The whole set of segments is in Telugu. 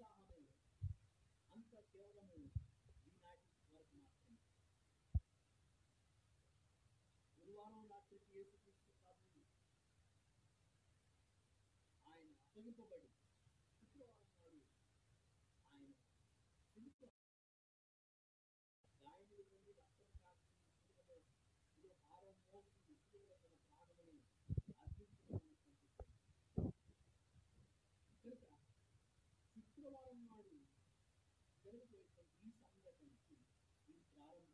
ఉత్సాహము అంత కేవలము ఈనాటి వరకు మాత్రమే గురువారం రాత్రి యేసుక్రీస్తు ప్రభువు ఆయన అప్పగింపబడి శుక్రవారం నాడు ఆయన సిలువ గాయములు పొంది రక్తం కాచి శిలువలో శిలువ భారం మోసి శిలువలో తన ప్రాణముని అర్పించుకున్నటువంటి కనుక శుక్రవారం నాడు జరుగుతున్నటువంటి ఈ సంఘటనకి ఇది ప్రారంభం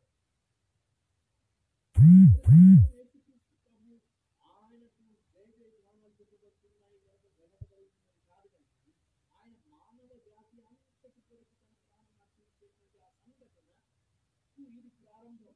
యేసుక్రీస్తు ప్రభు ఆయనకు జయ జయ ధ్వానాలు చెప్పబడుతున్నాయి కనుక వెనకబడుతున్నది కాదు కానీ ఆయన మానవ జాతి అంతటి కొరకు తన ప్రాణం అర్పించేటువంటి ఆ సంఘటన ఇది ప్రారంభం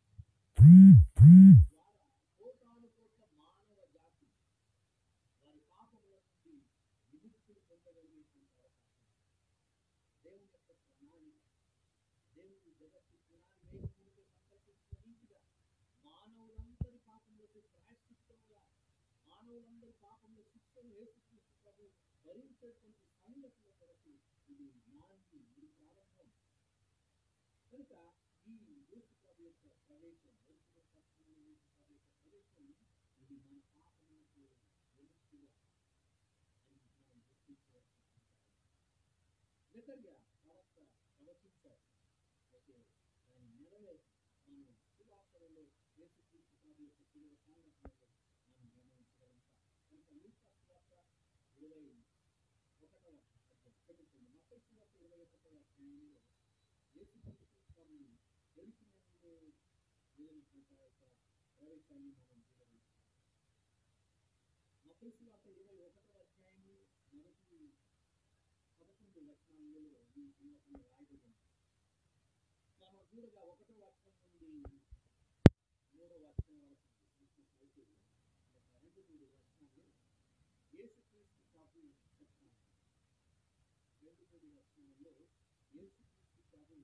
ద్వారా కోటాను కోట్ల మానవ జాతి వారి పాపముల నుండి విముక్తిని పొందగలిగేటువంటి అవకాశం దేవుని యొక్క ప్రణాళిక దేవుని జగత్తు పునాది వేయకముందే సంకల్పించిన రీతిగా మానవులందరి పాపములకు ప్రాయశ్చిత్తంగా మానవులందరి పాపముల శిక్షను యేసుక్రీస్తు ప్రభు భరించేటువంటి సంగతుల కొరకు ఇది నాంది ఇది ప్రారంభం కనుక ఈ యేసు ప్రభు యొక్క ప్రవేశం యేసు పట్టణంలో యేసు ప్రభు యొక్క ప్రవేశం ఇది మన పాపములకు విముక్తిగా అని మనం గుర్తించవలసిన జకర్య ప్రవక్త ప్రవచించాడు అయితే దాని నెరవేర్చి మనం సువార్తలలో యేసుక్రీస్తు ప్రభు యొక్క శిలువ సంఘటనలో మనం గమనించగలుగుతాం కనుక లూకా సువార్త ఇరవై ఒకటవ అధ్యాయం క్షమించండి మత్తయి సువార్త ఇరవై ఒకటవ అధ్యాయంలో యేసుక్రీస్తు ప్రభు వెలుగునందు వెలిగినటువంటి ఆ యొక్క ప్రవేశాన్ని మనం చూడగలుగుతాం మత్తయి సువార్త ఇరవై ఒకటవ అధ్యాయము మొదటి పదకొండు వచనాలలో ఈ సంఘటన రాయబడింది మనం చూడగా ఒకటో వచనం నుండి మూడో వచనం వరకు చూసినట్లయితే ఒక రెండు మూడు వచనాలు యేసుక్రీస్తు ప్రభు వచనాలు రెండు మూడు వచనాలలో యేసుక్రీస్తు ప్రభు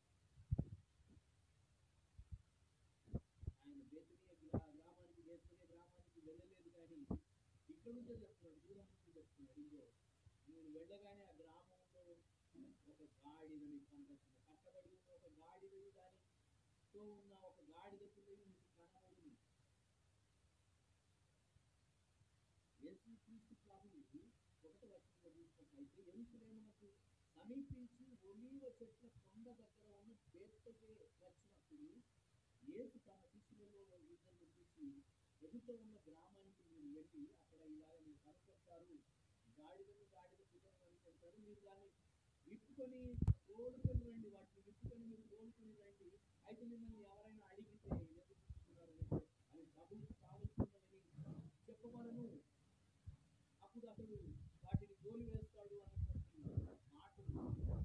ఆయన బేతనీయ గ్రా- గ్రామానికి బేతనీయ గ్రామానికి వెళ్ళలేదు కానీ ఇక్కడ నుంచే చెప్తున్నాడు దూరం నుంచి చెప్తున్నాడు ఇదిగో నేను వెళ్ళగానే ఆ గ్రామంలో ఒక గాడిదని కనబడుతుంది కట్టబడి ఉన్న ఒక గాడిదని దానితో ఉన్న ఒక గాడిద పిల్లలు మీకు కనబడుతుంది యేసుక్రీస్తు ప్రభువు ఒకటి వచనంలో చూసినట్లయితే ఎరుసలేమునకు సమీపించి ఒలీవ చెట్ల కొండ దగ్గర ఉన్న బేత్తకే వచ్చినప్పుడు యేసు తన శిష్యులలో ఇద్దరిని చూసి ఎదుట ఉన్న గ్రామానికి మీరు వెళ్ళి అక్కడ ఇలాగ మీరు కనుకొస్తారు గాడిదను గాడిద పిల్లలు అనుకుంటారు మీరు దాన్ని విప్పుకొని తోడుకొని రండి వాటిని విప్పుకొని మీరు తోడుకొని రండి అయితే మిమ్మల్ని ఎవరైనా అడిగితే ఎందుకు తీసుకున్నారు అంటే అది ప్రభువుకు కావలసిందని చెప్పమనను అప్పుడు అతడు వాటిని గోలు వేస్తాడు అన్నటువంటి మాటలు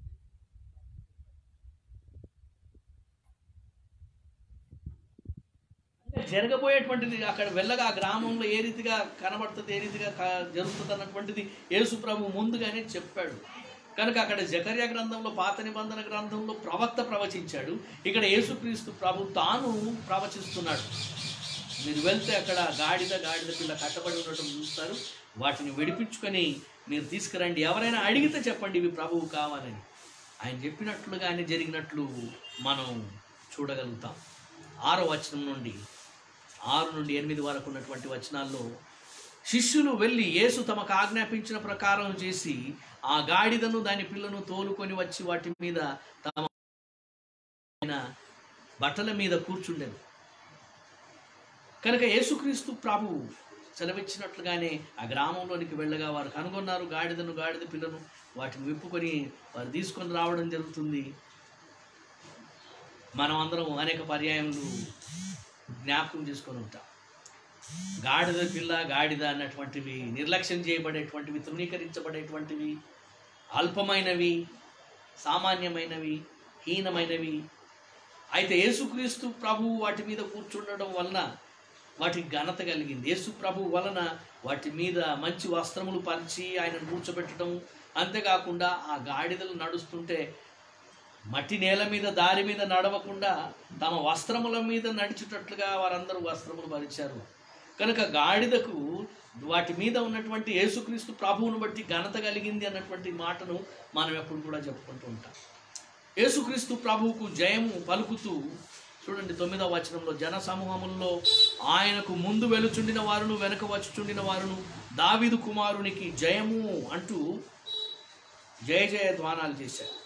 అంటే జరగబోయేటువంటిది అక్కడ వెళ్ళగా ఆ గ్రామంలో ఏ రీతిగా కనబడుతుంది ఏ రీతిగా క- జరుగుతుంది అన్నటువంటిది యేసు ప్రభు ముందుగానే చెప్పాడు కనుక అక్కడ జకర్య గ్రంథంలో పాత నిబంధన గ్రంథంలో ప్రవక్త ప్రవచించాడు ఇక్కడ యేసుక్రీస్తు ప్రభు తాను ప్రవచిస్తున్నాడు మీరు వెళ్తే అక్కడ గాడిద గాడిద పిల్ల కట్టబడి ఉండటం చూస్తారు వాటిని విడిపించుకొని మీరు తీసుకురండి ఎవరైనా అడిగితే చెప్పండి ఇవి ప్రభువు కావాలని ఆయన చెప్పినట్లుగానే జరిగినట్లు మనం చూడగలుగుతాం ఆరో వచనం నుండి ఆరు నుండి ఎనిమిది వరకు ఉన్నటువంటి వచనాల్లో శిష్యులు వెళ్ళి యేసు తమకు ఆజ్ఞాపించిన ప్రకారం చేసి ఆ గాడిదను దాని పిల్లను తోలుకొని వచ్చి వాటి మీద తమ ఆయన బట్టల మీద కూర్చుండెను కనుక యేసుక్రీస్తు ప్రభువు సెలవిచ్చినట్లుగానే ఆ గ్రామంలోనికి వెళ్ళగా వారు కనుగొన్నారు గాడిదను గాడిద పిల్లను వాటిని విప్పుకొని వారు తీసుకొని రావడం జరుగుతుంది మనం అందరం అనేక పర్యాయములు జ్ఞాపకం చేసుకొని ఉంటాం గాడిద పిల్ల గాడిద అన్నటువంటివి నిర్లక్ష్యం చేయబడేటువంటివి తృణీకరించబడేటువంటివి అల్పమైనవి సామాన్యమైనవి హీనమైనవి అయితే యేసుక్రీస్తు ప్రభువు వాటి మీద కూర్చుండడం వలన వాటికి ఘనత కలిగింది యేసు ప్రభు వలన వాటి మీద మంచి వస్త్రములు పరిచి ఆయనను కూర్చోబెట్టడం అంతేకాకుండా ఆ గాడిదలు నడుస్తుంటే మట్టి నేల మీద దారి మీద నడవకుండా తమ వస్త్రముల మీద నడిచేటట్లుగా వారందరూ వస్త్రములు పరిచారు కనుక గాడిదకు వాటి మీద ఉన్నటువంటి యేసుక్రీస్తు ప్రభువును బట్టి ఘనత కలిగింది అన్నటువంటి మాటను మనం ఎప్పుడు కూడా చెప్పుకుంటూ ఉంటాం యేసుక్రీస్తు ప్రభువుకు జయము పలుకుతూ చూడండి తొమ్మిదవ వచనంలో జన సమూహముల్లో ఆయనకు ముందు వెలుచుండిన వారును వెనక వచ్చుచుండిన వారును దావీదు కుమారునికి జయము అంటూ జయ జయ ధ్వానాలు చేశారు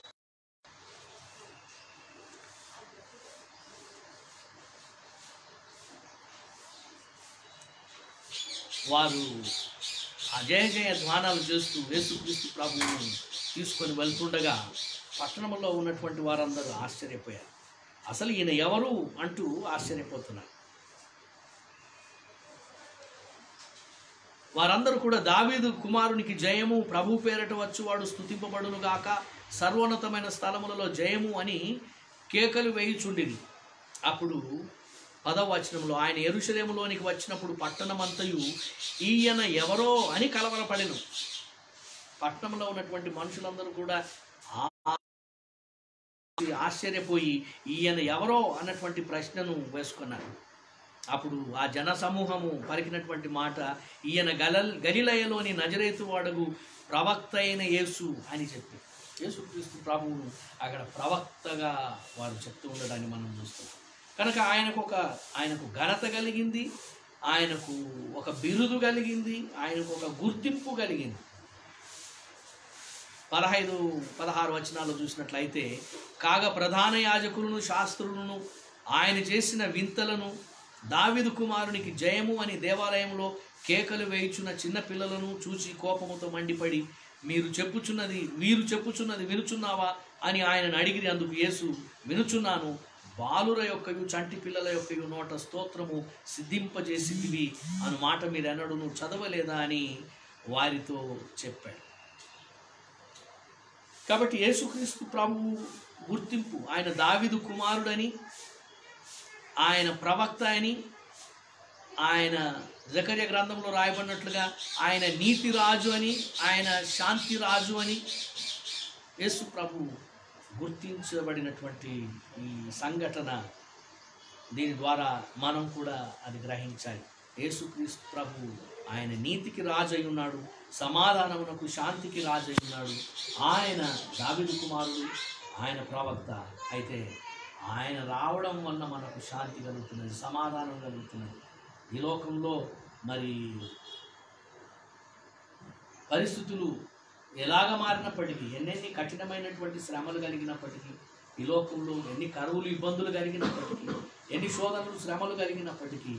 వారు ఆ జయ జయ ధ్వానాలు చేస్తూ యేసుక్రీస్తు ప్రభువును తీసుకొని వెళ్తుండగా పట్టణంలో ఉన్నటువంటి వారందరూ ఆశ్చర్యపోయారు అసలు ఈయన ఎవరు అంటూ ఆశ్చర్యపోతున్నారు వారందరూ కూడా దావీదు కుమారునికి జయము ప్రభు పేరట వచ్చువాడు స్థుతింపబడును గాక సర్వోన్నతమైన స్థలములలో జయము అని కేకలు వేయుచుండిరి అప్పుడు పదవ వచనంలో ఆయన ఎరుషలేములోనికి వచ్చినప్పుడు పట్టణమంతయు ఈయన ఎవరో అని కలవరపడెను పట్టణంలో ఉన్నటువంటి మనుషులందరూ కూడా ఆ- ఆశ్చర్యపోయి ఈయన ఎవరో అన్నటువంటి ప్రశ్నను వేసుకున్నారు అప్పుడు ఆ జన సమూహము పలికినటువంటి మాట ఈయన గల గలిలయలోని నజరేతు వాడగు ప్రవక్త అయిన యేసు అని చెప్పి యేసుక్రీస్తు ప్రభువును అక్కడ ప్రవక్తగా వారు చెప్తూ ఉండడాన్ని మనం చూస్తాం కనుక ఆయనకు ఒక ఆయనకు ఘనత కలిగింది ఆయనకు ఒక బిరుదు కలిగింది ఆయనకు ఒక గుర్తింపు కలిగింది పదహైదు పదహారు వచనాలు చూసినట్లయితే కాగ ప్రధాన యాజకులను శాస్త్రులను ఆయన చేసిన వింతలను దావిదు కుమారునికి జయము అని దేవాలయంలో కేకలు వేయుచున్న చిన్న పిల్లలను చూచి కోపముతో మండిపడి మీరు చెప్పుచున్నది వీరు చెప్పుచున్నది వినుచున్నావా అని ఆయనను అడిగిరి అందుకు యేసు వినుచున్నాను బాలుర యొక్కయు చంటి పిల్లల యొక్కయు నోట స్తోత్రము సిద్ధింపజేసిదివి అను మాట మీరు ఎన్నడూను చదవలేదా అని వారితో చెప్పాడు కాబట్టి యేసుక్రీస్తు ప్రభువు గుర్తింపు ఆయన దావిదు కుమారుడని ఆయన ప్రవక్త అని ఆయన జకర్య గ్రంథంలో రాయబడినట్లుగా ఆయన నీతి రాజు అని ఆయన శాంతి రాజు అని యేసు ప్రభు గుర్తించబడినటువంటి ఈ సంఘటన దీని ద్వారా మనం కూడా అది గ్రహించాలి యేసుక్రీస్తు ప్రభు ఆయన నీతికి రాజు అయి ఉన్నాడు సమాధానమునకు శాంతికి రాజు అయి ఉన్నాడు ఆయన దావిదు కుమారుడు ఆయన ప్రవక్త అయితే ఆయన రావడం వల్ల మనకు శాంతి కలుగుతున్నది సమాధానం కలుగుతున్నది ఈ లోకంలో మరి పరిస్థితులు ఎలాగ మారినప్పటికీ ఎన్నెన్ని కఠినమైనటువంటి శ్రమలు కలిగినప్పటికీ ఈ లోకంలో ఎన్ని కరువులు ఇబ్బందులు కలిగినప్పటికీ ఎన్ని శోధనలు శ్రమలు కలిగినప్పటికీ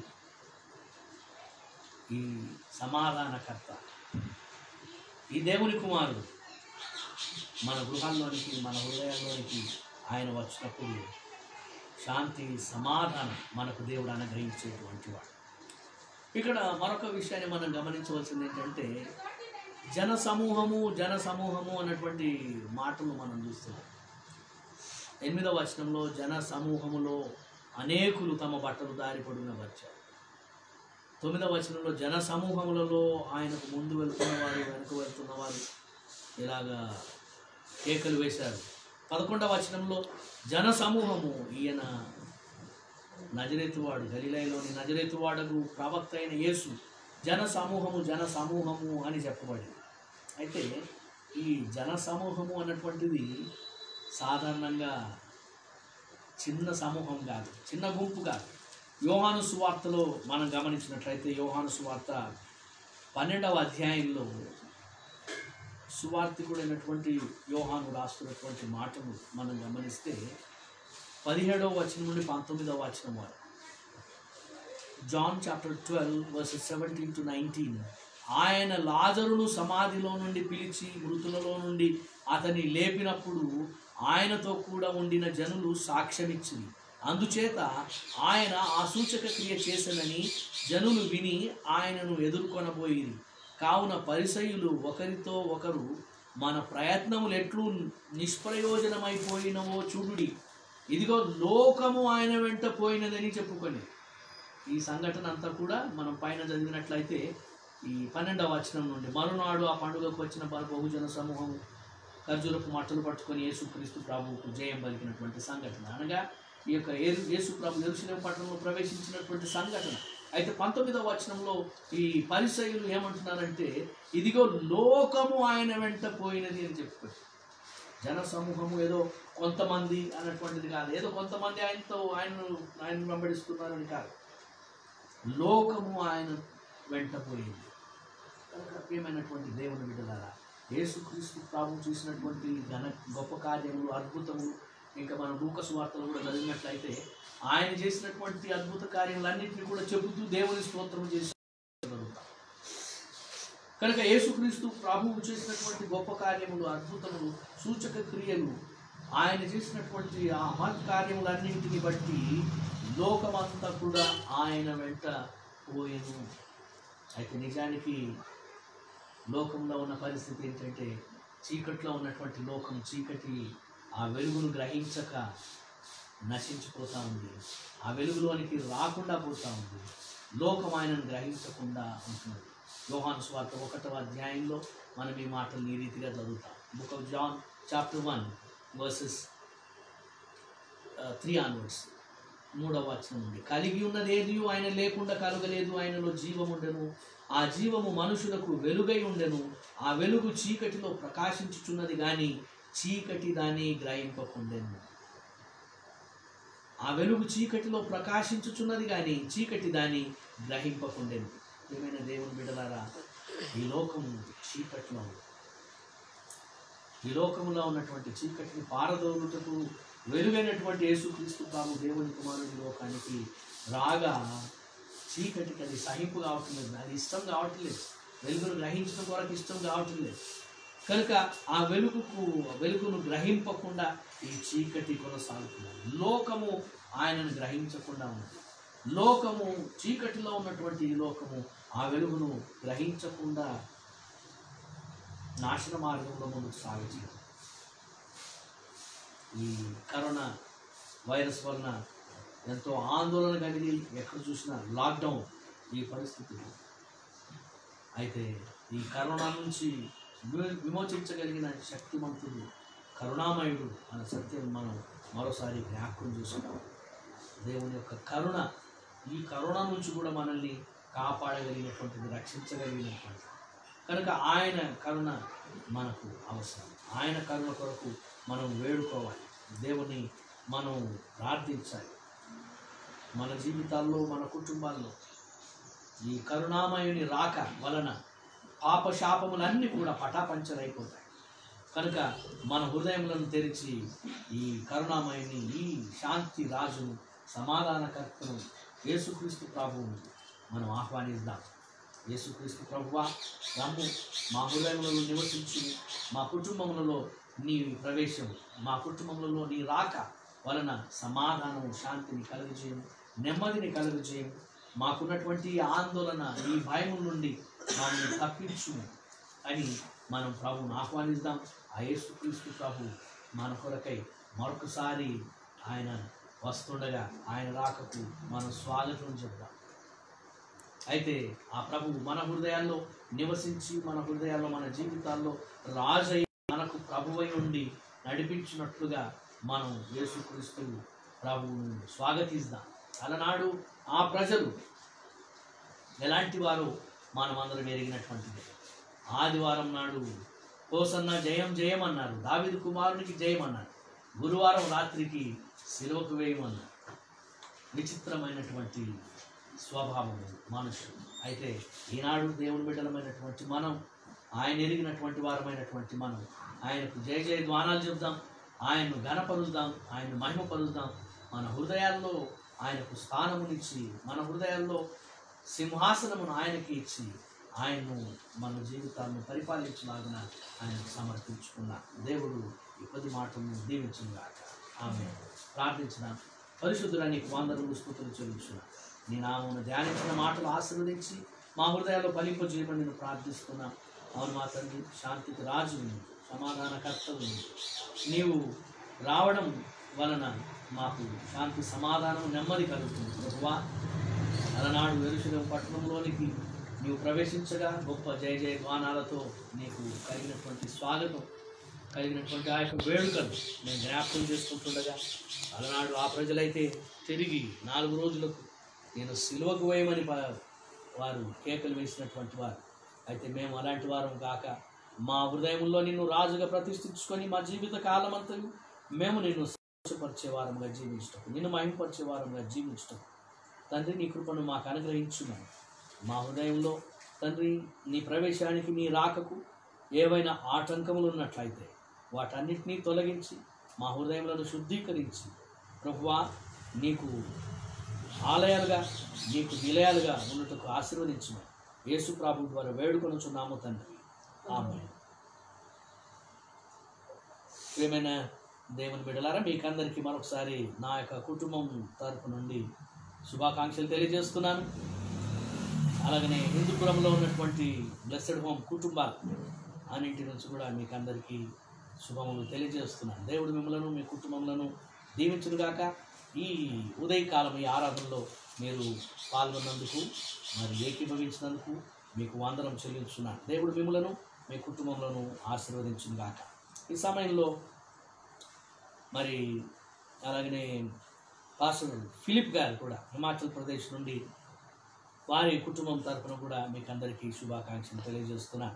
ఈ సమాధానకర్త ఈ దేవుని కుమారుడు మన గృహాల్లోనికి మన హృదయంలోనికి ఆయన వచ్చినప్పుడు శాంతి సమాధానం మనకు దేవుడు అనుగ్రహించేటువంటి వాడు ఇక్కడ మరొక విషయాన్ని మనం గమనించవలసింది ఏంటంటే జన సమూహము జన సమూహము అన్నటువంటి మాటలు మనం చూస్తున్నాం ఎనిమిదవ వచనంలో జన సమూహములో అనేకులు తమ బట్టలు దారిపడిన వచ్చారు తొమ్మిదవ వచనంలో జన సమూహములలో ఆయనకు ముందు వెళ్తున్నవారు వెనుక వెళ్తున్నవారు ఇలాగా కేకలు వేశారు పదకొండవ వచనంలో జన సమూహము ఈయన నజరేతువాడు గలిలయలోని నజరేతువాడకు ప్రవక్త అయిన యేసు జన సమూహము జన సమూహము అని చెప్పబడింది అయితే ఈ జన సమూహము అన్నటువంటిది సాధారణంగా చిన్న సమూహం కాదు చిన్న గుంపు కాదు యోహాను సువార్తలో మనం గమనించినట్లయితే యోహాను సువార్త పన్నెండవ అధ్యాయంలో సువార్తికుడైనటువంటి యోహాను రాస్తున్నటువంటి మాటలు మనం గమనిస్తే పదిహేడవ వచనం నుండి పంతొమ్మిదవ వచనం వారు John chapter twelve verses seventeen to nineteen ఆయన లాజరును సమాధిలో నుండి పిలిచి మృతులలో నుండి అతని లేపినప్పుడు ఆయనతో కూడా ఉండిన జనులు సాక్ష్యమిచ్చింది అందుచేత ఆయన ఆ సూచక క్రియ చేసనని జనులు విని ఆయనను ఎదుర్కొనబోయిరి కావున పరిసయులు ఒకరితో ఒకరు మన ప్రయత్నములు ఎట్లు నిష్ప్రయోజనమైపోయినవో చూడుడి ఇదిగో లోకము ఆయన వెంట పోయినదని చెప్పుకొని ఈ సంఘటన అంతా కూడా మనం పైన చదివినట్లయితే ఈ పన్నెండవ వచనం నుండి మరునాడు ఆ పండుగకు వచ్చిన బ- బహుజన సమూహం ఖర్జూరపు మట్టలు పట్టుకొని యేసుక్రీస్తు ప్రభువుకు జయం పలికినటువంటి సంఘటన అనగా ఈ యొక్క యేసు యేసు ప్రభు ఎరుసలేం పట్టణంలో ప్రవేశించినటువంటి సంఘటన అయితే పంతొమ్మిదవ వచనంలో ఈ పరిసయులు ఏమంటున్నారంటే ఇదిగో లోకము ఆయన వెంట పోయినది అని చెప్పారు జన సమూహము ఏదో కొంతమంది అన్నటువంటిది కాదు ఏదో కొంతమంది ఆయనతో ఆయన ఆయన వెంబడిస్తున్నారని కాదు లోకము ఆయన వెంట పోయింది కనుక ప్రియమైనటువంటి దేవుని బిడ్డలారా యేసుక్రీస్తు ప్రభు చేసినటువంటి ఘన గొప్ప కార్యములు అద్భుతములు ఇంకా మనం లూకసు వార్తలు కూడా చదివినట్లయితే ఆయన చేసినటువంటి అద్భుత కార్యములన్నింటినీ కూడా చెబుతూ దేవుని స్తోత్రం చేసి చదువుతాం. కనుక యేసుక్రీస్తు ప్రభువు చేసినటువంటి గొప్ప కార్యములు అద్భుతములు సూచక క్రియలు ఆయన చేసినటువంటి ఆ మహత్ కార్యములన్నింటిని బట్టి లోకమంతా కూడా ఆయన వెంట పోయేను అయితే నిజానికి లోకంలో ఉన్న పరిస్థితి ఏంటంటే చీకట్లో ఉన్నటువంటి లోకం చీకటి ఆ వెలుగును గ్రహించక నశించిపోతూ ఉంది ఆ వెలుగులోనికి రాకుండా పోతూ ఉంది లోకం ఆయనను గ్రహించకుండా ఉంటున్నది యోహాను స్వార్థ ఒకటవ అధ్యాయంలో మనం ఈ మాటలు ఈ రీతిగా చదువుతాం book of John chapter one verses three onwards మూడవ వచనం ఉంది కలిగి ఉన్నది ఏది ఆయన లేకుండా కలగలేదు ఆయనలో జీవం ఉండెను ఆ జీవము మనుషులకు వెలుగై ఉండెను ఆ వెలుగు చీకటిలో ప్రకాశించుచున్నది కానీ చీకటి దాన్ని గ్రహింపకుండెను ఆ వెలుగు చీకటిలో ప్రకాశించుచున్నది కానీ చీకటి దాన్ని గ్రహింపకుండెను ఏమైనా దేవుని బిడ్డలారా ఈ లోకము చీకట్లో ఉంది. ఈ లోకములో ఉన్నటువంటి చీకటిని పారదోలుటకు వెలుగైనటువంటి యేసుక్రీస్తు ప్రభు దేవుని కుమారుడి లోకానికి రాగా చీకటికి అది సహింపు కావట్లేదు అది ఇష్టం కావట్లేదు వెలుగును గ్రహించడం కొరకు ఇష్టం కావట్లేదు కనుక ఆ వెలుగుకు వెలుగును గ్రహింపకుండా ఈ చీకటి కొనసాగుతున్నది లోకము ఆయనను గ్రహించకుండా ఉంది లోకము చీకటిలో ఉన్నటువంటి ఈ లోకము ఆ వెలుగును గ్రహించకుండా నాశన మార్గంలో ముందుకు సాగుతుంది ఈ కరోనా వైరస్ వలన ఎంతో ఆందోళన కలిగి ఎక్కడ చూసినా లాక్డౌన్ ఈ పరిస్థితి అయితే ఈ కరోనా నుంచి విమో- విమోచించగలిగిన శక్తిమంతుడు కరుణామయుడు అనే సత్యం మనం మరోసారి జ్ఞాపకం చేసుకుంటాం దేవుని యొక్క కరుణ ఈ కరోనా నుంచి కూడా మనల్ని కాపాడగలిగినటువంటిది రక్షించగలిగినటువంటిది కనుక ఆయన కరుణ మనకు అవసరం ఆయన కరుణ కొరకు మనం వేడుకోవాలి దేవుని మనం ప్రార్థించాలి మన జీవితాల్లో మన కుటుంబాల్లో ఈ కరుణామయుని రాక వలన పాప శాపములన్నీ కూడా పటాపంచలైపోతాయి కనుక మన హృదయములను తెరిచి ఈ కరుణామయుని ఈ శాంతి రాజును సమాధానకర్తను యేసుక్రీస్తు ప్రభువును మనం ఆహ్వానిద్దాం యేసుక్రీస్తు ప్రభువా రమ్ము మా హృదయములలో నివసించు మా కుటుంబములలో నీ ప్రవేశం మా కుటుంబములలో నీ రాక వలన సమాధానము శాంతిని కలుగజేయము నెమ్మదిని కలుగజేయము మాకున్నటువంటి ఈ ఆందోళన ఈ భయం నుండి మమ్మల్ని తప్పించుము అని మనం ప్రభువును ఆహ్వానిద్దాం ఆ యేసుక్రీస్తు ప్రభు మన కొరకై మరొకసారి ఆయన వస్తుండగా ఆయన రాకకు మనం స్వాగతం చెప్దాం అయితే ఆ ప్రభువు మన హృదయాల్లో నివసించి మన హృదయాల్లో మన జీవితాల్లో రాజై మనకు ప్రభువై ఉండి నడిపించినట్లుగా మనం యేసుక్రీస్తు ప్రభువును స్వాగతిస్తాం అలనాడు ఆ ప్రజలు ఎలాంటి వారు మనమందరం ఎరిగినటువంటిది ఆదివారం నాడు కోసన్న జయం జయం అన్నారు దావిదు కుమారునికి జయం అన్నారు గురువారం రాత్రికి సిలువకు వేయమన్నారు విచిత్రమైనటువంటి స్వభావము మనుషులు అయితే ఈనాడు దేవుని బిడ్డలమైనటువంటి మనం ఆయన ఎరిగినటువంటి వారమైనటువంటి మనం ఆయనకు జయ జయ ద్వానాలు చెప్దాం ఆయన్ను ఘనపరుద్దాం ఆయన్ను మహిమపరుద్దాం మన హృదయాల్లో ఆయనకు స్థానమునిచ్చి మన హృదయాల్లో సింహాసనమును ఆయనకి ఇచ్చి ఆయన్ను మన జీవితాన్ని పరిపాలించలాగిన ఆయనకు సమర్పించుకున్న దేవుడు ఈ కొద్ది మాటలను దీవించుగాక ఆమె ప్రార్థించిన పరిశుద్ధుల నీకు వందరములు స్థుతులు చెల్లించిన నీ నామను ధ్యానించిన మాటలు ఆశీర్వదించి మా హృదయాల్లో ఫలింపజేయమని నేను ప్రార్థిస్తున్నా అవును మా తండ్రి శాంతికి రాజు నీవు, సమాధానకర్తవు నీవు. నీవు రావడం వలన మాకు శాంతి సమాధానం నెమ్మది కలుగుతుంది ప్రభువా అలనాడు వెలుసులేం పట్టణంలోనికి నీవు ప్రవేశించగా గొప్ప జయ జయ గానాలతో నీకు కలిగినటువంటి స్వాగతం కలిగినటువంటి ఆ యొక్క వేడుకను నేను జ్ఞాపకం చేసుకుంటుండగా అలనాడు ఆ ప్రజలైతే తిరిగి నాలుగు రోజులకు నేను సిలువకు వేయమని ప- వారు కేకలు వేసినటువంటి వారు అయితే మేము అలాంటి వారం కాక మా హృదయంలో నిన్ను రాజుగా ప్రతిష్ఠించుకొని మా జీవిత కాలమంతయు మేము నిన్ను సంతోషపరిచే వారంగా జీవించటం నిన్ను మహింపరిచే వారంగా జీవించటం తండ్రి నీ కృపను మాకు అనుగ్రహించున్నాను మా హృదయంలో తండ్రి నీ ప్రవేశానికి నీ రాకకు ఏవైనా ఆటంకములు ఉన్నట్లయితే వాటన్నిటినీ తొలగించి మా హృదయములను శుద్ధీకరించి ప్రభువా నీకు ఆలయాలుగా నీకు నిలయాలుగా ఉన్నట్టుకు ఆశీర్వదించిన యేసు ప్రభు ద్వారా వేడుకొనుచున్నాము తండ్రి ఆమె ప్రియమైన దేవుని బిడ్డలారా మీకందరికీ మరొకసారి నా యొక్క కుటుంబం తరపు నుండి శుభాకాంక్షలు తెలియజేస్తున్నాను అలాగనే హిందూపురంలో ఉన్నటువంటి బ్లెస్సెడ్ హోమ్ కుటుంబాలు అన్నింటి నుంచి కూడా మీకు అందరికీ శుభములు తెలియజేస్తున్నాను దేవుడు మిమ్మలను మీ కుటుంబములను దీవించునుగాక ఈ ఉదయకాలం ఈ ఆరాధనలో మీరు పాల్గొన్నందుకు మరి ఏకీభవించినందుకు మీకు వందనం చెల్లించున్నాను దేవుడు మిమ్మలను మీ కుటుంబములను ఆశీర్వదించునుగాక ఈ సమయంలో మరి అలాగనే పాస్టర్ ఫిలిప్ గారు కూడా హిమాచల్ ప్రదేశ్ నుండి వారి కుటుంబం తరపున కూడా మీకు అందరికీ శుభాకాంక్షలు తెలియజేస్తున్నా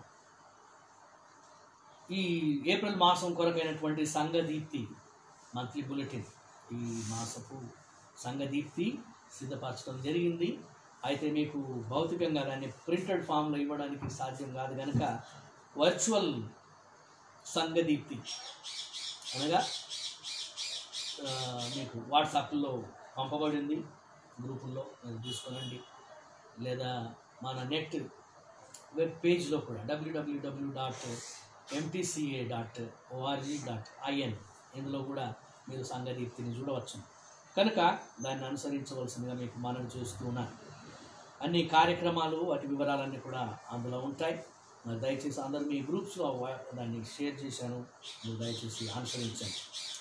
ఈ ఏప్రిల్ మాసం కొరకైనటువంటి సంఘదీప్తి మంత్లీ బులెటిన్ ఈ మాసపు సంఘదీప్తి సిద్ధపరచడం జరిగింది అయితే మీకు భౌతికంగా దాన్ని ప్రింటెడ్ ఫామ్లో ఇవ్వడానికి సాధ్యం కాదు కనుక వర్చువల్ సంఘదీప్తి అనగా ఆ, మీకు వాట్సాప్లో పంపబడింది గ్రూపుల్లో మీరు తీసుకోనండి లేదా మన నెట్ వెబ్ పేజ్లో కూడా WWW dot MTCA dot ORG dot IN ఇందులో కూడా మీరు సంగదీప్తిని చూడవచ్చు కనుక దాన్ని అనుసరించవలసిందిగా మీకు మనవి చేస్తూ ఉన్నాను అన్ని కార్యక్రమాలు వాటి వివరాలన్నీ కూడా అందులో ఉంటాయి మరి దయచేసి అందరూ మీ గ్రూప్స్లో వా- దాన్ని షేర్ చేశాను మీరు దయచేసి అనుసరించండి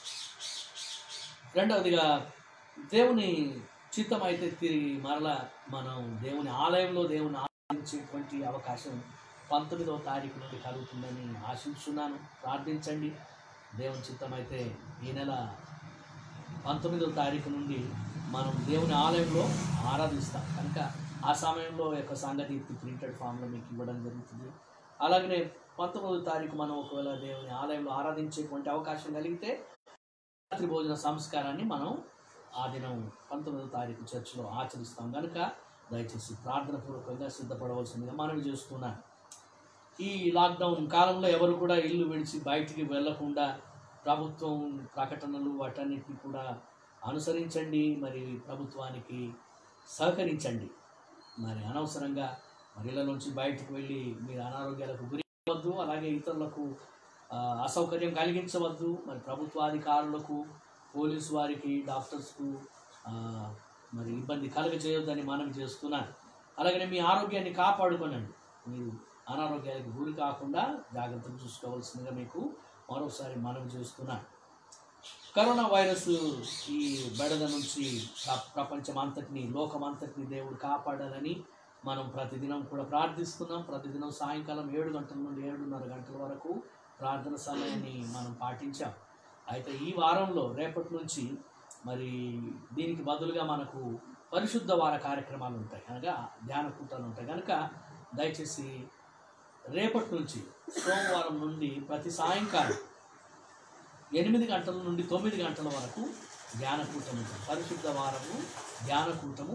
రెండవదిగా దేవుని చిత్తం అయితే తిరిగి మరలా మనం దేవుని ఆలయంలో దేవుని ఆరాధించేటువంటి అవకాశం పంతొమ్మిదవ తారీఖు నుండి కలుగుతుందని ఆశిస్తున్నాను ప్రార్థించండి దేవుని చిత్తం అయితే ఈ నెల పంతొమ్మిదవ తారీఖు నుండి మనం దేవుని ఆలయంలో ఆరాధిస్తాం కనుక ఆ సమయంలో యొక్క సంగతి ప్రింటెడ్ ఫామ్లో మీకు ఇవ్వడం జరుగుతుంది అలాగనే పంతొమ్మిదవ తారీఖు మనం ఒకవేళ దేవుని ఆలయంలో ఆరాధించేటువంటి అవకాశం కలిగితే రాత్రి భోజన సంస్కారాన్ని మనం ఆ దినం పంతొమ్మిదవ తారీఖు చర్చిలో ఆచరిస్తాం కనుక దయచేసి ప్రార్థన పూర్వకంగా సిద్ధపడవలసిందిగా మనవి చేస్తున్నాను ఈ లాక్డౌన్ కాలంలో ఎవరు కూడా ఇల్లు విడిచి బయటికి వెళ్లకుండా ప్రభుత్వం ప్రకటనలు వాటన్నిటిని కూడా అనుసరించండి మరి ప్రభుత్వానికి సహకరించండి మరి అనవసరంగా మరి ఇళ్ళ నుంచి బయటకు వెళ్ళి మీరు అనారోగ్యాలకు గురి అవ్వద్దు అలాగే ఇతరులకు ఆ, అసౌకర్యం కలిగించవద్దు మరి ప్రభుత్వాధికారులకు పోలీసు వారికి డాక్టర్స్కు ఆ, మరి ఇబ్బంది కలగజేయొద్దని మనం చేస్తున్నాను అలాగనే మీ ఆరోగ్యాన్ని కాపాడుకోనండి మీరు అనారోగ్యానికి గురి కాకుండా జాగ్రత్తలు చూసుకోవాల్సిందిగా మీకు మరోసారి మనం చేస్తున్నాను కరోనా వైరస్ ఈ బెడద నుంచి ప్ర- ప్రపంచం అంతటిని లోకం అంతటిని దేవుడు కాపాడాలని మనం ప్రతిదినం కూడా ప్రార్థిస్తున్నాం ప్రతిదినం సాయంకాలం ఏడు గంటల నుండి ఏడున్నర గంటల వరకు ప్రార్థన సమయాన్ని మనం పాటించాం అయితే ఈ వారంలో రేపటి నుంచి మరి దీనికి బదులుగా మనకు పరిశుద్ధ వార కార్యక్రమాలు ఉంటాయి అనగా ధ్యాన కూటాలు ఉంటాయి కనుక దయచేసి రేపటి నుంచి సోమవారం నుండి ప్రతి సాయంకాలం ఎనిమిది గంటల నుండి తొమ్మిది గంటల వరకు ధ్యానకూటం ఉంటుంది పరిశుద్ధ వారము ధ్యానకూటము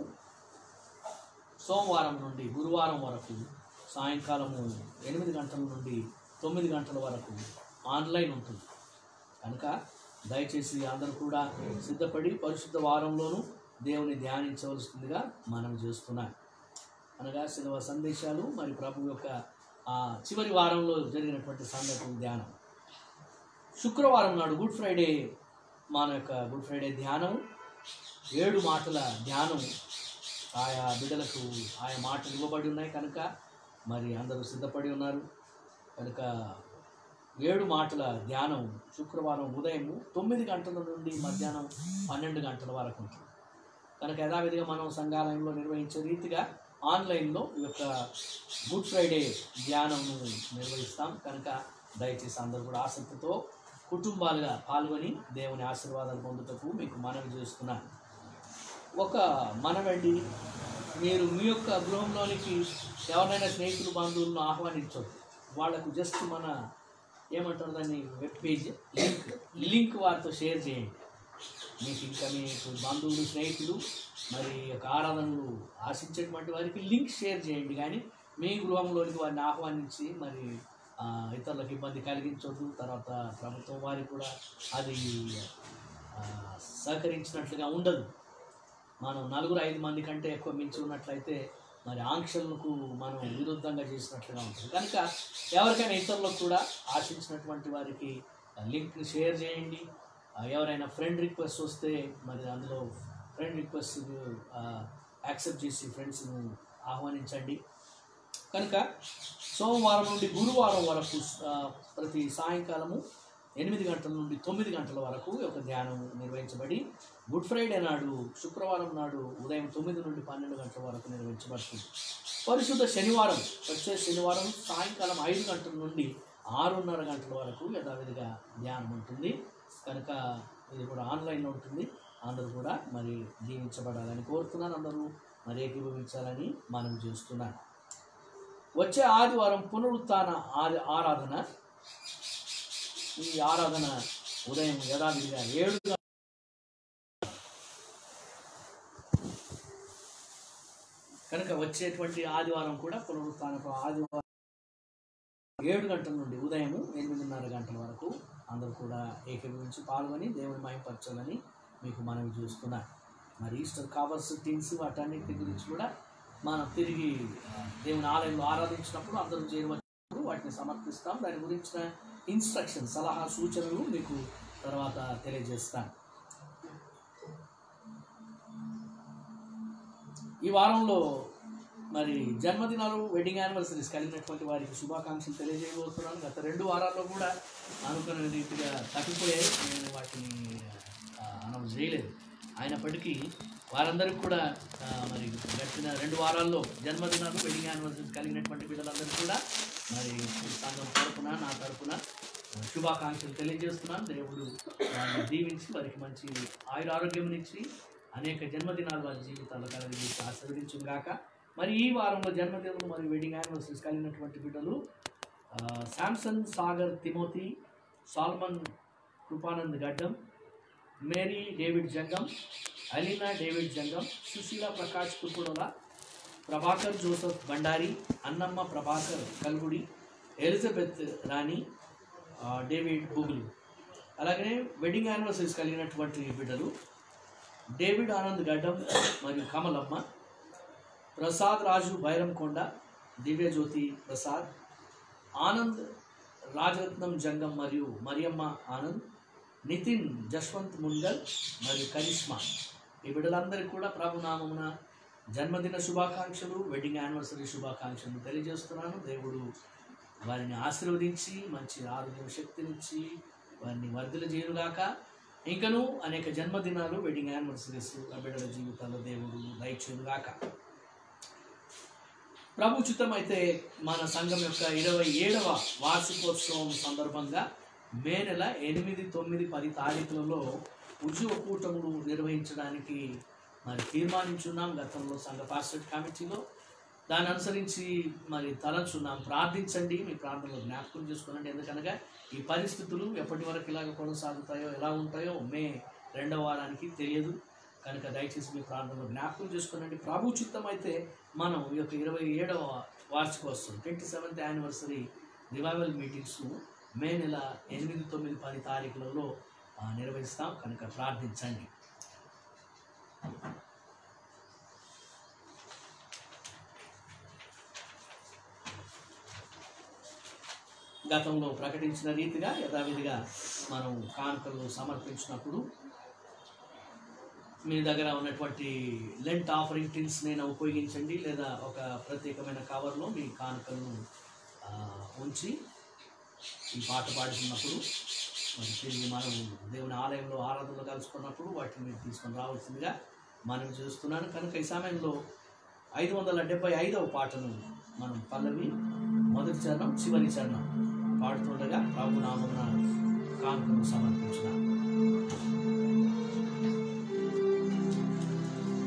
సోమవారం నుండి గురువారం వరకు సాయంకాలము ఎనిమిది గంటల నుండి తొమ్మిది గంటల వరకు ఆన్లైన్ ఉంటుంది కనుక దయచేసి అందరూ కూడా సిద్ధపడి పరిశుద్ధ వారంలోనూ దేవుని ధ్యానించవలసిందిగా మనం చేస్తున్నాం అనగా శిలవ సందేశాలు మరి ప్రభు యొక్క ఆ చివరి వారంలో జరిగినటువంటి సంగతులు ధ్యానం శుక్రవారం నాడు గుడ్ ఫ్రైడే మన యొక్క గుడ్ ఫ్రైడే ధ్యానం ఏడు మాటల ధ్యానం ఆయా బిడ్డలకు ఆయా మాటలు ఇవ్వబడి ఉన్నాయి కనుక మరి అందరూ సిద్ధపడి ఉన్నారు కనుక ఏడు మాటల ధ్యానం శుక్రవారం ఉదయం తొమ్మిది గంటల నుండి మధ్యాహ్నం పన్నెండు గంటల వరకు ఉంటుంది కనుక యథావిధిగా మనం సంఘాలయంలో నిర్వహించే రీతిగా ఆన్లైన్లో ఈ యొక్క గుడ్ ఫ్రైడే ధ్యానంను నిర్వహిస్తాం కనుక దయచేసి అందరూ కూడా ఆసక్తితో కుటుంబాలుగా పాల్గొని దేవుని ఆశీర్వాదాలు పొందుటకు మీకు మనవి చేస్తున్నాను ఒక మనవండి మీరు మీ యొక్క గృహంలోనికి ఎవరైనా స్నేహితులు బంధువులను ఆహ్వానించొద్దు వాళ్ళకు జస్ట్ మన ఏమంటారు దాన్ని వెబ్ పేజ్ లింక్ లింక్ వారితో షేర్ చేయండి మీకు ఇంకా మీకు బంధువులు స్నేహితులు మరి ఈ యొక్క ఆరాధనలు ఆశించేటువంటి వారికి లింక్ షేర్ చేయండి కానీ మీ గృహంలోనికి వారిని ఆహ్వానించి మరి ఆ, ఇతరులకు ఇబ్బంది కలిగించొద్దు తర్వాత ప్రభుత్వం వారికి కూడా అది ఆ, సహకరించినట్లుగా ఉండదు మనం నలుగురు ఐదు మంది కంటే ఎక్కువ మించి ఉన్నట్లయితే మరి ఆంక్షలకు మనం విరుద్ధంగా చేసినట్లుగా ఉంటుంది కనుక ఎవరికైనా ఇతరులకు కూడా ఆశించినటువంటి వారికి లింక్ని షేర్ చేయండి ఆ, ఎవరైనా ఫ్రెండ్ రిక్వెస్ట్ వస్తే మరి అందులో ఫ్రెండ్ రిక్వెస్ట్ యాక్సెప్ట్ చేసి ఫ్రెండ్స్ను ఆహ్వానించండి కనుక సోమవారం నుండి గురువారం వరకు ఆ, ప్రతి సాయంకాలము ఎనిమిది గంటల నుండి తొమ్మిది గంటల వరకు ఈ యొక్క ధ్యానం నిర్వహించబడి గుడ్ ఫ్రైడే నాడు శుక్రవారం నాడు ఉదయం తొమ్మిది నుండి పన్నెండు గంటల వరకు నిర్వహించబడుతుంది పరిశుద్ధ శనివారం వచ్చే శనివారం సాయంకాలం ఐదు గంటల నుండి ఆరున్నర గంటల వరకు యథావిధిగా ధ్యానం ఉంటుంది కనుక ఇది కూడా ఆన్లైన్లో ఉంటుంది అందరూ కూడా మరి దీవించబడాలని కోరుతున్నాను అందరూ మరి ఏకీభవించాలని మనం చేస్తున్నాను వచ్చే ఆదివారం పునరుత్థాన ఆది ఆరాధన ఈ ఆరాధన ఉదయం యథావిధిగా ఏడు గంటల కనుక వచ్చేటువంటి ఆదివారం కూడా పునరుత్థానపు ఆదివారం ఏడు గంటల నుండి ఉదయం ఎనిమిదిన్నర గంటల వరకు అందరూ కూడా ఏకీభవించి పాల్గొని దేవుని మహింపరచాలని మీకు మనవి చూస్తున్నా మరి ఈస్టర్ కావర్స్ థింగ్స్ వాటన్నిటి గురించి కూడా మనం తిరిగి ఆ, దేవుని ఆలయంలో ఆరాధించినప్పుడు అందరూ చేరవచ్చినప్పుడు వాటిని సమర్పిస్తాం దాని గురించిన ఇన్స్ట్రక్షన్ సలహా సూచనలు మీకు తర్వాత తెలియజేస్తాను ఈ వారంలో మరి జన్మదినాలు వెడ్డింగ్ యానివర్సరీస్ కలిగినటువంటి వారికి శుభాకాంక్షలు తెలియజేయబోతున్నాను గత రెండు వారాల్లో కూడా అనుకున్న రీతిగా తప్పిపోయాయి నేను వాటిని ఆ, అనౌన్స్ చేయలేదు అయినప్పటికీ వారందరికీ కూడా ఆ, మరి గడిచిన రెండు వారాల్లో జన్మదినాలు వెడ్డింగ్ యానివర్సరీస్ కలిగినటువంటి పిల్లలందరూ కూడా మరి సంఘం తరపున నా తరపున శుభాకాంక్షలు తెలియజేస్తున్నాను దేవుడు వారిని దీవించి వారికి మంచి ఆయుర ఆరోగ్యంనిచ్చి అనేక జన్మదినాలు వారి జీవితాల్లో కలిగి ఆశీర్వదించుగాక మరి ఈ వారంలో జన్మదినాలు మరియు వెడ్డింగ్ యానివర్సరీస్ కలిగినటువంటి బిడ్డలు ఆ, Samson Sagar Timothy Solomon Kripanand Gaddam Mary David Jangam Alina David Jangam Sushila Prakash Kuppudala Prabhakar Joseph Bandari Annamma Prabhakar Kalgudi Elizabeth Rani ఆ, డేవిడ్ బుగులు అలాగే వెడ్డింగ్ యానివర్సరీస్ కలిగినటువంటి బిడ్డలు డేవిడ్ ఆనంద్ గడ్డం మరియు కమలమ్మ ప్రసాద్ రాజు బైరంకొండ దివ్యజ్యోతి ప్రసాద్ ఆనంద్ రాజరత్నం జంగం మరియు మరియమ్మ ఆనంద్ నితిన్ జశ్వంత్ ముంగల్ మరియు కరిష్మా ఈ బిడ్డలందరికీ కూడా ప్రభునామమున జన్మదిన శుభాకాంక్షలు వెడ్డింగ్ యానివర్సరీ శుభాకాంక్షలు తెలియజేస్తున్నాను దేవుడు వారిని ఆశీర్వదించి మంచి ఆరోగ్యం శక్తినిచ్చి వారిని వర్ధుల చేయనుగాక ఇంకను అనేక జన్మదినాలు వెడ్డింగ్ యానివర్సరీస్ ఆ బిడ్డల జీవితాల్లో దేవుడు దయచేయుగాక ప్రభు చిత్తం అయితే మన సంఘం యొక్క ఇరవై ఏడవ వార్షికోత్సవం సందర్భంగా మే నెల ఎనిమిది తొమ్మిది పది తారీఖులలో ఉద్యోగ కూటములు నిర్వహించడానికి మరి తీర్మానించున్నాం గతంలో సంఘ పాస్టర్ కమిటీలో దాన్ని అనుసరించి మరి తలంచున్నాం ప్రార్థించండి మీ ప్రార్థనలో జ్ఞాపకం చేసుకోనండి ఎందుకనగా ఈ పరిస్థితులు ఎప్పటి వరకు ఇలాగ కొనసాగుతాయో ఎలా ఉంటాయో మే రెండవ వారానికి తెలియదు కనుక దయచేసి మీ ప్రార్థనలో జ్ఞాపకం చేసుకోనండి ప్రభు చిత్తం అయితే మనం ఈ యొక్క ఇరవై ఏడవ వార్షికోత్సవం twenty seventh anniversary revival meetings May నెల ఎనిమిది తొమ్మిది పది తారీఖులలో ఆ, నిర్వహిస్తాం కనుక ప్రార్థించండి గతంలో ప్రకటించిన రీతిగా యథావిధిగా మనం కానుకలు సమర్పించినప్పుడు మీ దగ్గర ఉన్నటువంటి లెంట్ ఆఫరింగ్ టిన్స్ నేను ఉపయోగించండి లేదా ఒక ప్రత్యేకమైన కవర్లో మీ కానుకలను ఆ, ఉంచి ఈ పాట పాడుతున్నప్పుడు మరి తిరిగి మనం దేవుని ఆలయంలో ఆరాధనలో కలుసుకున్నప్పుడు వాటిని మీరు తీసుకొని రావాల్సిందిగా మనం చూస్తున్నాను కనుక ఈ సమయంలో ఐదు వందల డెబ్బై ఐదవ పాటను మనం పల్లవి మొదటి చరణం చివరి చరణం పాడుతుండగా ప్రభు నామమున కానుకను సమర్పించున్నాం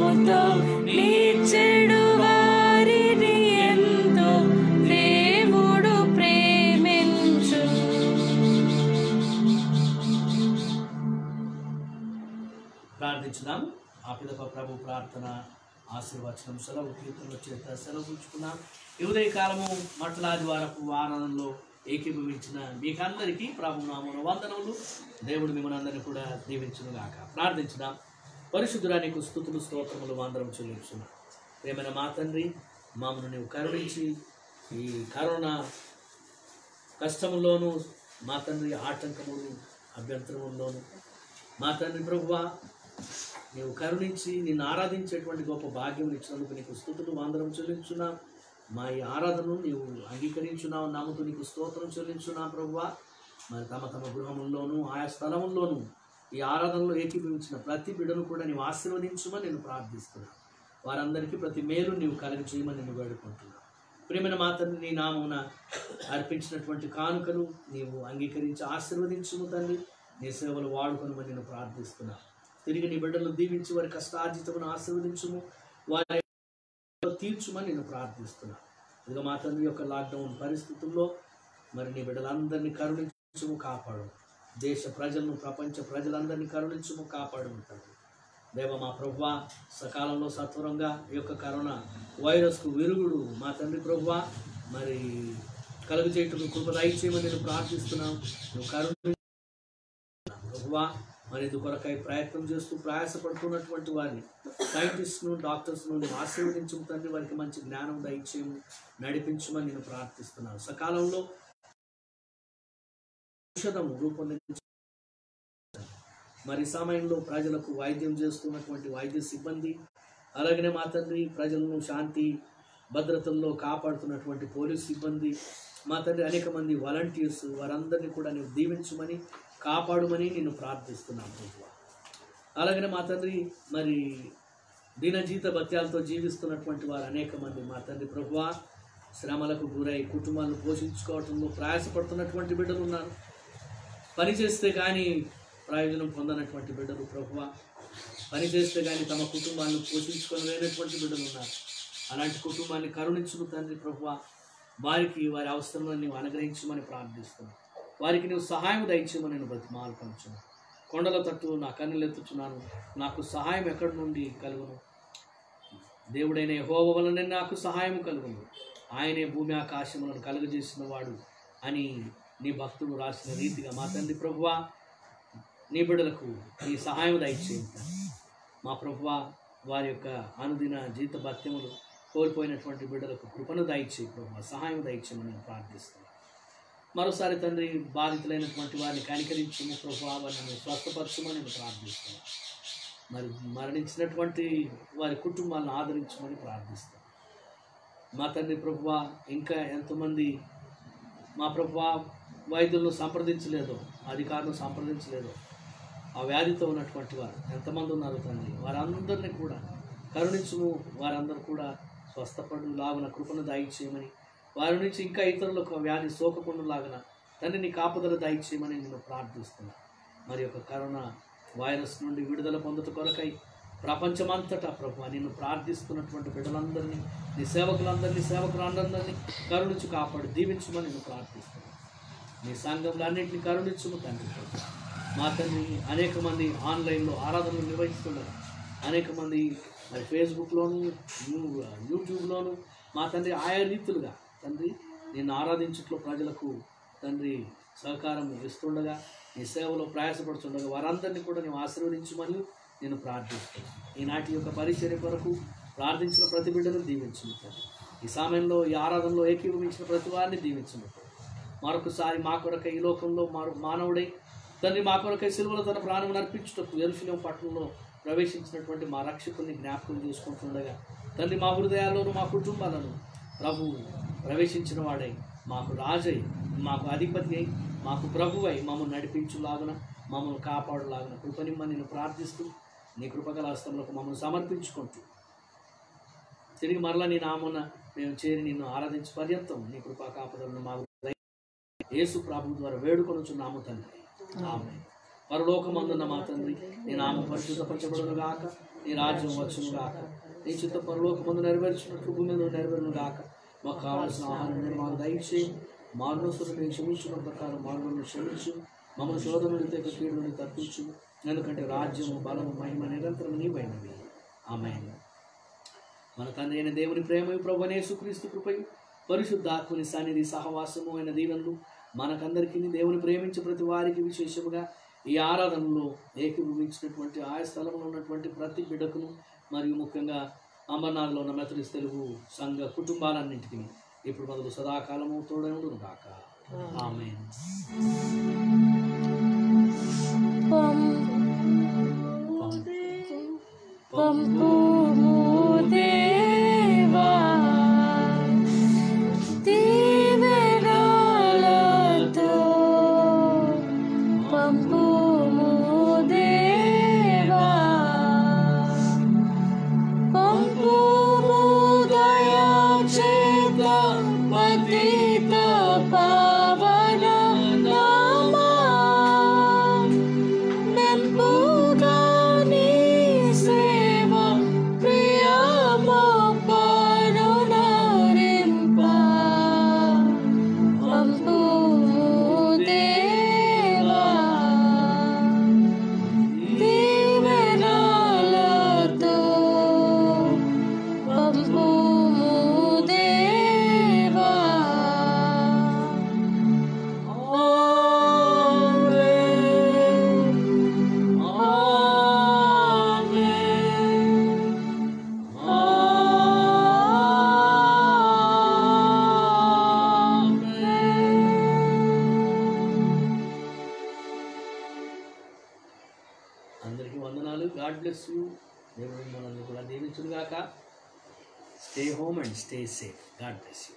ప్రేమతో నీచెడు వారిని ఎంతో దేవుడు ప్రేమించు ప్రార్థించుదాం ఆ పిదప ప్రభు ప్రార్థన ఆశీర్వచనం సెలవు కీర్తనల చేత సెలవు ఉంచుకున్నాం ఈ ఉదయ కాలము మట్టలాది వారపు ఆనందంలో ఏకీభవించిన మీకందరికీ ప్రభు నామన వందనములు దేవుడు మిమ్మల్ని అందరినీ కూడా దీవించును గాక ప్రార్థించుదాం పరిశుద్ధురానికి స్థుతులు స్తోత్రములు అందరం చెల్లించున్నాం ప్రేమైన మా తండ్రి మామను నీవు కరుణించి ఈ కరోనా కష్టములోను మా తండ్రి ఆటంకములు అభ్యంతరముల్లోను మా తండ్రి ప్రభువా నీవు కరుణించి నిన్ను ఆరాధించేటువంటి గొప్ప భాగ్యం ఇచ్చినందుకు నీకు స్థుతులు అందరం చెల్లించున్నాం మా ఈ ఆరాధనను నీవు అంగీకరించున్నావు నమ్ముతూ నీకు స్తోత్రం చెల్లించున్నాం ప్రభువా మరి తమ తమ గృహముల్లోనూ ఆయా స్థలముల్లోనూ ఈ ఆరాధనలో ఏకీభవించిన ప్రతి బిడ్డను కూడా నీవు ఆశీర్వదించమని నేను ప్రార్థిస్తున్నాను వారందరికీ ప్రతి మేలు నీవు కలుగు చేయమని నేను వేడుకుంటున్నాను ప్రేమైన మాతని నీ నామున అర్పించినటువంటి కానుకలు నీవు అంగీకరించి ఆశీర్వదించుము తండ్రి నీ సేవలు వాడుకొనమని నేను ప్రార్థిస్తున్నాను తిరిగి నీ బిడ్డలను దీవించి వారి కష్టార్జితమును ఆశీర్వదించుము వారి తీర్చుమని నేను ప్రార్థిస్తున్నాను ఇదిగో మా తండ్రి యొక్క లాక్డౌన్ పరిస్థితుల్లో మరి నీ బిడ్డలందరినీ కరుణించుము కాపాడు దేశ ప్రజలను ప్రపంచ ప్రజలందరినీ కరుణించుము కాపాడు తండ్రి దేవ మా ప్రభువా సకాలంలో సత్వరంగా ఈ యొక్క కరోనా వైరస్కు విరుగుడు మా తండ్రి ప్రభువా మరి కలుగు చేయటం కృప దయచేయమని నేను ప్రార్థిస్తున్నాను నువ్వు కరుణ ప్రభువా మరి ఇది కొరకై ప్రయత్నం చేస్తూ ప్రయాసపడుతున్నటువంటి వారిని సైంటిస్ట్ను డాక్టర్స్ను నువ్వు ఆశీర్వదించము తండ్రి వారికి మంచి జ్ఞానం దయచేయము నడిపించమని నేను ప్రార్థిస్తున్నాను సకాలంలో ఔషధం రూపొందించి మరి సమయంలో ప్రజలకు వైద్యం చేస్తున్నటువంటి వైద్య సిబ్బంది అలాగనే మా తండ్రి ప్రజలను శాంతి భద్రతల్లో కాపాడుతున్నటువంటి పోలీస్ సిబ్బంది మా తండ్రి అనేక మంది వాలంటీర్స్ వారందరినీ కూడా నేను దీవించమని కాపాడుమని నేను ప్రార్థిస్తున్నాను ప్రభువా అలాగనే మా తండ్రి మరి దీనజీత భత్యాలతో జీవిస్తున్నటువంటి వారు అనేక మంది మా తండ్రి ప్రభువా శ్రమలకు గురై కుటుంబాలను పోషించుకోవటంలో ప్రయాసపడుతున్నటువంటి బిడ్డలు ఉన్నారు పని చేస్తే కానీ ప్రయోజనం పొందనటువంటి బిడ్డలు ప్రభువ పని చేస్తే కానీ తమ కుటుంబాలను పోషించుకోలేనటువంటి బిడ్డలు ఉన్నారు అలాంటి కుటుంబాన్ని కరుణించును తండ్రి ప్రభువ వారికి వారి అవసరాలను నీవు అనుగ్రహించమని ప్రార్థిస్తున్నాను వారికి నీవు సహాయం దయచేయమని నేను బ్రతిమాలుకొంచున్నాను కొండల తట్టు నా కన్నులు ఎత్తుచున్నాను నాకు సహాయం ఎక్కడి నుండి కలుగును దేవుడైన యెహోవా వలన నాకు సహాయం కలుగును ఆయనే భూమి ఆకాశములను కలుగజేసిన వాడు అని నీ భక్తుడు రాసిన రీతిగా మా తండ్రి ప్రభువా నీ బిడ్డలకు నీ సహాయం దయచేయండి మా ప్రభువా వారి యొక్క అనుదిన జీత భత్యములు కోల్పోయినటువంటి బిడ్డలకు కృపను దయచేయి ప్రభు సహాయం దయచేయమని నేను ప్రార్థిస్తున్నాను మరోసారి తండ్రి బాధితులైనటువంటి వారిని కనికరించము ప్రభు వారిని స్వస్థపరచమని నేను ప్రార్థిస్తున్నాను మరి మరణించినటువంటి వారి కుటుంబాలను ఆదరించమని ప్రార్థిస్తాను మా తండ్రి ప్రభువ ఇంకా ఎంతమంది మా ప్రభువ వైద్యులను సంప్రదించలేదో అధికారులను సంప్రదించలేదో ఆ వ్యాధితో ఉన్నటువంటి వారు ఎంతమంది ఉన్నారు తండ్రి వారందరినీ కూడా కరుణించుము వారందరూ కూడా స్వస్థపడు లాగున కృపను దయచేయమని వారి నుంచి ఇంకా ఇతరులకు ఆ వ్యాధి సోకకుండా లాగున తండ్రి నీ కాపుదల దయచేయమని నేను ప్రార్థిస్తున్నా మరి యొక్క కరోనా వైరస్ నుండి విడుదల పొందుట కొరకై ప్రపంచమంతటా ప్రభు నిన్ను ప్రార్థిస్తున్నటువంటి బిడ్డలందరినీ నీ సేవకులందరినీ సేవకులందరినీ కరుణించు కాపాడు దీవించమని నేను ప్రార్థిస్తున్నాను నీ సంఘంలో అన్నింటినీ కరుణించుము తండ్రి ప్రభు. మా తండ్రి అనేక మంది ఆన్లైన్లో ఆరాధనలు నిర్వహిస్తున్నారు అనేక మంది మరి ఫేస్బుక్లోను యూ- యూట్యూబ్లోను మా తండ్రి ఆయా రీతులుగా తండ్రి నిన్ను ఆరాధించట్లో ప్రజలకు తండ్రి సహకారం ఇస్తుండగా నీ సేవలో ప్రయాసపడుతుండగా వారందరినీ కూడా నేను ఆశీర్వదించమని నేను ప్రార్థిస్తున్నాను ఈనాటి యొక్క పరిచర్య కొరకు ప్రార్థించిన ప్రతి బిడ్డను దీవించుము తండ్రి ఈ సమయంలో ఈ ఆరాధనలో ఏకీభవించిన ప్రతి వారిని దీవించుము మరొకసారి మా కొరకై ఈ లోకంలో మారు మానవుడై తండ్రి మా కొరకై సిలువలో తన ప్రాణం అర్పించుటకు ఎరుశలేం పట్టణంలో ప్రవేశించినటువంటి మా రక్షకుని జ్ఞాపకం చేసుకుంటుండగా తండ్రి మా హృదయాల్లోనూ మా కుటుంబాలను ప్రభు ప్రవేశించిన వాడై మాకు రాజై మాకు అధిపతి అయి మాకు ప్రభువై మమ్మల్ని నడిపించులాగున మమ్మల్ని కాపాడులాగున కృపనిమ్మని నేను ప్రార్థిస్తూ నీ కృపగల హస్తంలోకి మమ్మల్ని సమర్పించుకుంటూ తిరిగి మరలా నీ నామున మేము చేరి నిన్ను ఆరాధించే పర్యంతం నీ కృపా కాపదలను మాకు దయ- యేసు ప్రభు ద్వారా వేడుకొనుచున్నాము తండ్రి ఆమె పరలోకమందున్న మా తండ్రి నీ నామం పరిశుద్ధపరచబడును గాక నీ రాజ్యం వచ్చును గాక నీ చిత్త పరలోక ముందు నెరవేర్చినట్లు భూమి మీద నెరవేరును గాక మాకు కావాల్సిన ఆహారం నేను మాకు దయచేయం మార్గస్తులు నేను క్షమించిన ప్రకారం మార్గంలో క్షమించు మమ్మల్ని శోధన తెగ కీడుని తప్పించు ఎందుకంటే రాజ్యము బలము మహిమ నిరంతరం నీవైనవి ఆమె మన తండ్రి అయిన దేవుని ప్రేమ ప్రభు యేసుక్రీస్తు కృపయు పరిశుద్ధాత్మని సన్నిధి సహవాసము అయిన దీవెనలు మనకందరికీ దేవుని ప్రేమించే ప్రతి వారికి విశేషముగా ఈ ఆరాధనలో ఏకీభవించినటువంటి ఆయా స్థలంలో ఉన్నటువంటి ప్రతి బిడ్డకును మరియు ముఖ్యంగా అమర్నాథ్లో ఉన్న మెథడిస్ తెలుగు సంఘ కుటుంబాలన్నింటికి ఇప్పుడు మొదలు సదాకాలము తోడనుడు కాక ఆమె పంపుము దేవా దీవెనలతో పంపుము దేవా పంపుము దయా చేత పతిత పావన నామా మెంపుగా నీ సేవ ప్రియమో పరుణరింప పంపుము దేవా దీవెనలతో పంపుము దేవా అందరికీ వందనాలు గాడ్ బ్లెస్ యూ దేవుడు మనల్ని కూడా దీవించుడుగాక stay home and stay safe God bless you